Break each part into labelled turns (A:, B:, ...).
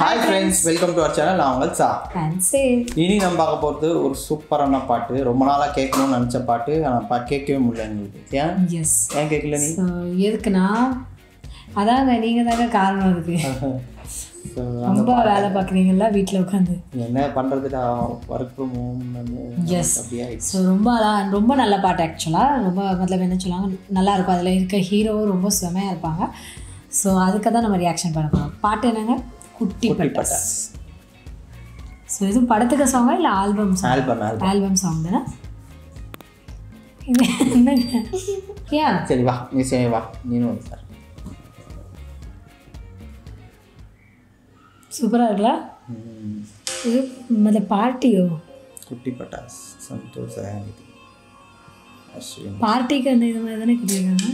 A: Hi friends welcome to our channel நான் உங்கள் சா
B: ஃபேன்சி
A: இனி நம்ம பார்க்க போகிறது ஒரு சூப்பரான பாட்டு ரொம்ப நாளாக கேட்கணும்னு நினச்ச பாட்டு ஆனால் பா கேட்கவே முடியல எங்களுக்கு ஏன்
B: எஸ்
A: ஏன் கேட்கல நீ
B: ஸோ எதுக்குன்னா அதாங்க நீங்கள் தாங்க காரணம் அதுக்கு
A: So,
B: ரொம்ப வேலை பார்க்குறீங்களா வீட்டில் உட்காந்து
A: என்ன பண்ணுறதுடா ஒர்க் ஃப்ரம் ஹோம்
B: எஸ்
A: அப்படியே
B: ஸோ ரொம்ப அதான் ரொம்ப நல்ல பாட்டு ஆக்சுவலாக ரொம்ப மਤਲਬ என்ன சொல்லுவாங்க நல்லா இருக்கும் அதில் இருக்க ஹீரோவும் ரொம்ப செமையாக இருப்பாங்க ஸோ அதுக்கு தான் நம்ம ரியாக்ஷன் பண்ண போகிறோம் பாட்டு என்னங்க குட்டி பட்டாஸ் ஸோ இது படத்துக்கு சாங்கா இல்லை album song
A: album album
B: album song தானே இது என்னங்க ஏன்
A: சரி வா நீ சரி வா நீனும் வந்து சார்
B: சூப்பராக இருக்குல்ல இது மத பார்ட்டியோ
A: குட்டி பட்டாஸ் சந்தோஷ அஸ்வின்
B: பார்ட்டிக்கு அந்த இது மாதிரி தானே கொடுத்துருக்காங்க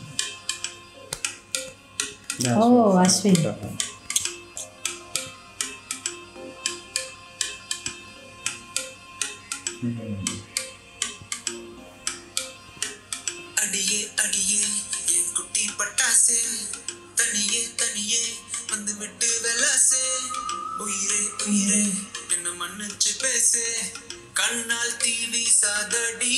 B: ஓ அஸ்வின்
C: அடியே அடியே என் குட்டி பட்டாசு தனியே தனியே வந்து விட்டு வெலாசு உயிரே உயிரே என்ன மன்னிச்சு பேசு கண்ணால் தீவி சாதடி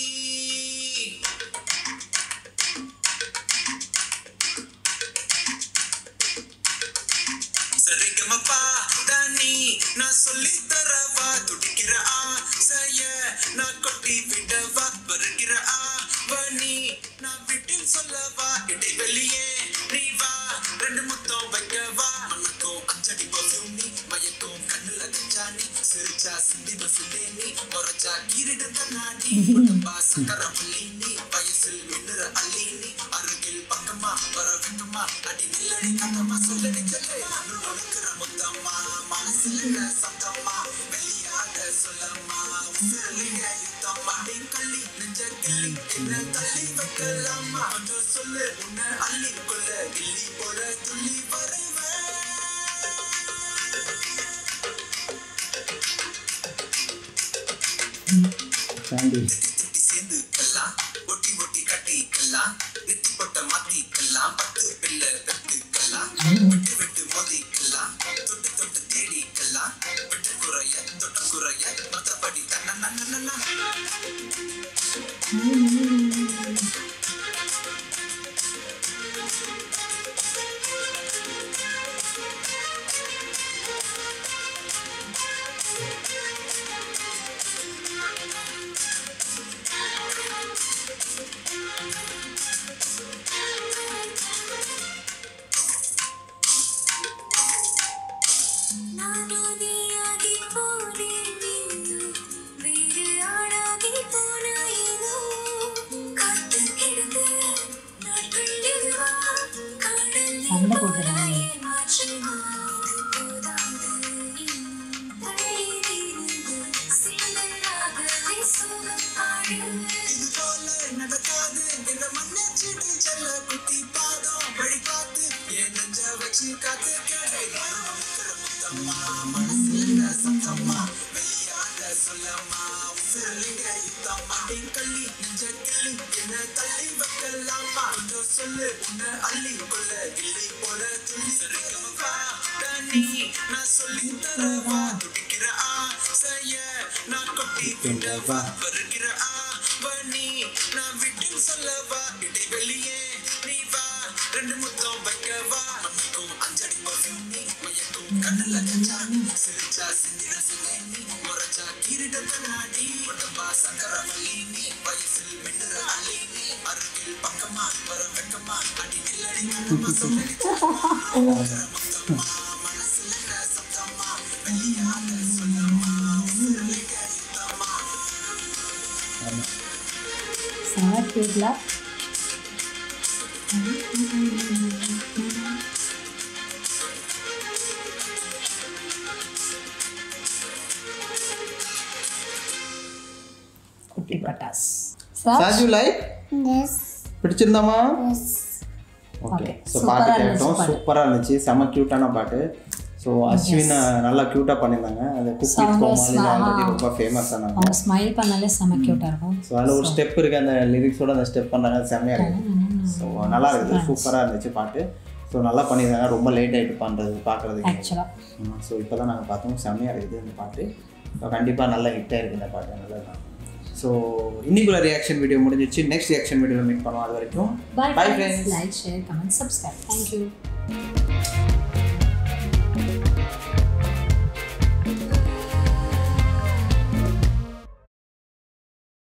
C: சரிகமப்பா தனி நான் சொல்லி தரவா துடிக்கிற ஆசைய நான் கொட்டி விடவா வருகிற ஆவணி நான் விட்டில் சொல்லவா இடைவெளியே நீ வா ரெண்டு முத்தம் வைக்கவா மண்ணுக்கும் அஞ்சடி பசும் நீ மயக்கும் கண்ணுல கஞ்சானி சிரிச்சா சிந்தி பசுலே நீ முறைச்சா கீரிட கண்ணாடி உடம்பா சக்கர புள்ளி நீ வயசில் மின்னுற அள்ளி நீ அருகில் பக்கமா வர வெக்கமா அடி நில்லடி கட்டமா சொல்லடி சொல்லு உனக்குற முத்தம்மா மனசுல சத்தம்மா வெளியாட சொல்லம்மா உசுரலிங்க யுத்தம்மா நீ கள்ளி நெஞ்ச கிள்ளி என்ன தள்ளி வைக்கலாமா கொஞ்சம் சொல்லு உன்னை அள்ளி கொள்ள கிள்ளி போல துள்ளி வருவேன்
A: சாண்டி
C: திட்டி சேர்ந்துக்கலாம் ஒட்டி ஒட்டி கட்டிக்கலாம் நெத்தி பொட்ட மாத்திக்கலாம் பத்து பிள்ளை பெத்துக்கலாம் விட்டு விட்டு மோதிக்கலாம் தொட்டு தொட்டு தேடிக்கலாம் விட்டு குறைய தொட்டு குறைய மத்தபடி தன்னா
D: ನಾನು ನೀಯಾಗಿ போனேனேனோ வேறு ஆளாகி போனாயேனோ காத்து கிடந்த நாட்கள் இதுவா காடல்
B: சண்டை போட்டுறாங்க
D: மாற்றினா இது போதாது இன்னும் தள்ளியிருந்து சிந்தனாகவே சுகம் பாடு
C: இது போல நடக்காது என்ற மன்னச்சிடு செல்ல குட்டி பாதம் வழி பார்த்து என் நெஞ்ச வச்சு காத்து முத்தம்மா மனசுல சத்தம்மா வெளியாக சொல்லம்மா உசுரலிங்க யுத்தம்மா நீ கள்ளி நெஞ்ச கிள்ளி என்ன தள்ளி வைக்கலாமா கொஞ்சம் சொல்லு உன்னை அள்ளி கொள்ள கிள்ளி போல துள்ளி சரிகமப்பா தனி நான் சொல்லி தரவா துடிக்கிற ஆசைய நான் கொட்டி விடவா வருகிற ஆவணி நான் விட்டு சொல்லவா இடைவெளியே நீ வா ரெண்டு முத்தம் வைக்கவா நமக்கும் அஞ்சடி பசும் நீ மயக்கும் கண்ணுல கஞ்சானி சிரிச்சா சிந்திர சிந்தேனி முறைச்சா கீரிட கண்ணாடி உடம்பா சக்கர வள்ளி நீ வயசில் மின்னுற அள்ளி நீ அருகில் பக்கமா வர வெக்கமா அடி நில்லடி கண்ணமா சொல்லடி முத்தம்மா மனசுல சத்தம்மா வெளியாக சொல்லம்மா உசுரலிங்க யுத்தம்மா
B: செம க்யூட்ல குட்டி பட்டாஸ் சார்
A: சாஜு லைக் பிடிச்சிருந்தாமா ஓகே
B: Okay.
A: ஸோ
B: Super
A: பாட்டு
B: ஆ இருந்துச்சு
A: கேட்டோம்
B: பாட்டு.
A: சூப்பராக இருந்துச்சு செம க்யூட்டான பாட்டு ஸோ அஸ்வின் நல்லா க்யூட்டாக பண்ணியிருந்தாங்க அந்த குக் வித் கோமாளி ஆல்ரெடி ரொம்ப ஃபேமஸ் ஆனாங்க
B: அவங்க ஸ்மைல் பண்ணாலே செம க்யூட்டாக இருக்கும்
A: ஸோ அதில் ஒரு ஸ்டெப் இருக்குது அந்த லிரிக்ஸோட அந்த ஸ்டெப் பண்ணாங்க செம்மையாக இருக்குது ஸோ நல்லா இருக்குது சூப்பராக இருந்துச்சு பாட்டு ஸோ நல்லா பண்ணியிருந்தாங்க ரொம்ப லேட் ஆகிட்டு பண்ணுறது பார்க்குறதுக்கு
B: ஆக்சுவலாக
A: ஸோ இப்போ தான் நாங்கள் பார்த்தோம் செம்மையாக இருக்குது இந்த பாட்டு ஸோ கண்டிப்பாக நல்ல ஹிட்டாக இருக்குது இந்த பாட்டு நல்லது தான் ஸோ இன்னைக்குள்ள ரியாக்ஷன் வீடியோ முடிஞ்சிச்சு நெக்ஸ்ட் ரியாக்ஷன் வீடியோவில் மீட் பண்ணுவோம் அது வரைக்கும்
B: bye
A: Bye,
B: friends
A: friends.
B: Like share comment subscribe thank you